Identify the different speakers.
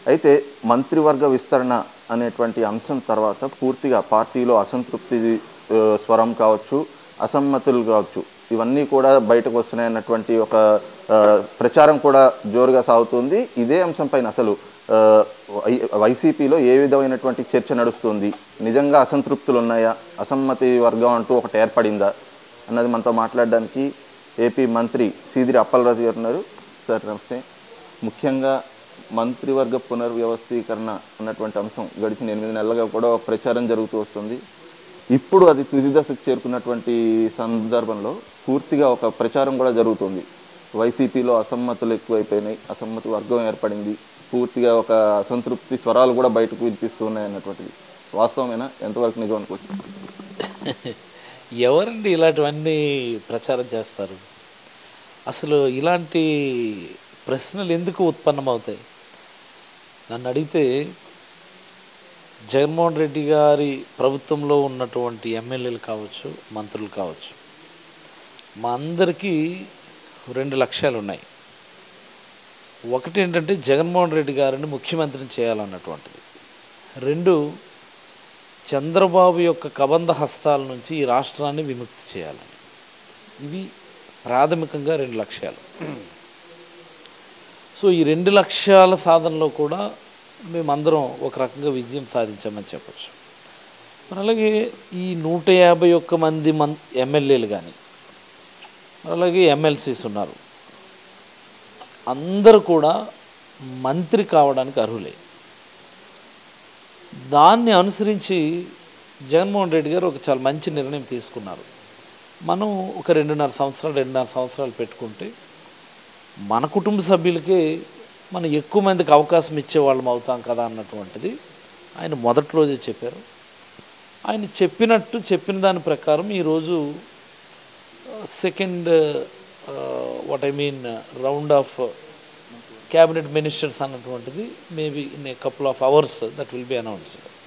Speaker 1: అయితే మంత్రివర్గ విస్తరణ అనేటువంటి అంశం తర్వాత పూర్తిగా పార్టీలో అసంతృప్తి ఆ, స్వరం కావచ్చు అసమ్మతులు కావచ్చు ఇవన్నీ కూడా బయటకు వస్తున్నాయన్నటువంటి ఒక ఆ, ప్రచారం కూడా జోరుగా సాగుతుంది ఇదే అంశం పైన అసలు ఆ, వై- వైసీపీలో ఏ విధమైనటువంటి చర్చ నడుస్తుంది నిజంగా అసంతృప్తులు ఉన్నాయా అసమ్మతి వర్గం అంటూ ఒకటి ఏర్పడిందా అన్నది మనతో మాట్లాడడానికి ఏపీ మంత్రి సీదిరి అప్పలరాజు గారు ఉన్నారు సార్ నమస్తే ముఖ్యంగా మంత్రివర్గ పునర్వ్యవస్థీకరణ అన్నటువంటి అంశం గడిచిన ఎనిమిది నెలలుగా కూడా ఒక ప్రచారం జరుగుతూ వస్తుంది ఇప్పుడు అది తుది దశకు చేరుకున్నటువంటి సందర్భంలో పూర్తిగా ఒక ప్రచారం కూడా జరుగుతుంది వైసీపీలో అసమ్మతులు ఎక్కువైపోయినాయి అసమ్మతి వర్గం ఏర్పడింది పూర్తిగా ఒక అసంతృప్తి స్వరాలు కూడా బయటకు వినిపిస్తూ ఉన్నాయి అన్నటువంటిది వాస్తవమేనా ఎంతవరకు నిజం అనుకోవచ్చు
Speaker 2: ఎవరండి ఇలాంటివన్నీ ప్రచారం చేస్తారు అసలు ఇలాంటి ప్రశ్నలు ఎందుకు ఉత్పన్నమవుతాయి నన్ను అడిగితే జగన్మోహన్ రెడ్డి గారి ప్రభుత్వంలో ఉన్నటువంటి ఎమ్మెల్యేలు కావచ్చు మంత్రులు కావచ్చు మా అందరికీ రెండు లక్ష్యాలు ఉన్నాయి ఒకటి ఏంటంటే జగన్మోహన్ రెడ్డి గారిని ముఖ్యమంత్రిని చేయాలన్నటువంటిది రెండు చంద్రబాబు యొక్క కబంధ హస్తాల నుంచి ఈ రాష్ట్రాన్ని విముక్తి చేయాలని ఇవి ప్రాథమికంగా రెండు లక్ష్యాలు సో ఈ రెండు లక్ష్యాల సాధనలో కూడా మేమందరం ఒక రకంగా విజయం సాధించామని చెప్పచ్చు మరి అలాగే ఈ నూట యాభై ఒక్క మంది మన్ ఎమ్మెల్యేలు కానీ అలాగే ఎమ్మెల్సీస్ ఉన్నారు అందరూ కూడా మంత్రి కావడానికి అర్హులే దాన్ని అనుసరించి జగన్మోహన్ రెడ్డి గారు ఒక చాలా మంచి నిర్ణయం తీసుకున్నారు మనం ఒక రెండున్నర సంవత్సరాలు రెండున్నర సంవత్సరాలు పెట్టుకుంటే మన కుటుంబ సభ్యులకే మనం ఎక్కువ మందికి అవకాశం ఇచ్చే వాళ్ళం అవుతాం కదా అన్నటువంటిది ఆయన మొదటి రోజే చెప్పారు ఆయన చెప్పినట్టు చెప్పిన దాని ప్రకారం ఈరోజు second what I mean round of cabinet ministers అన్నటువంటిది maybe in a couple of hours that will be announced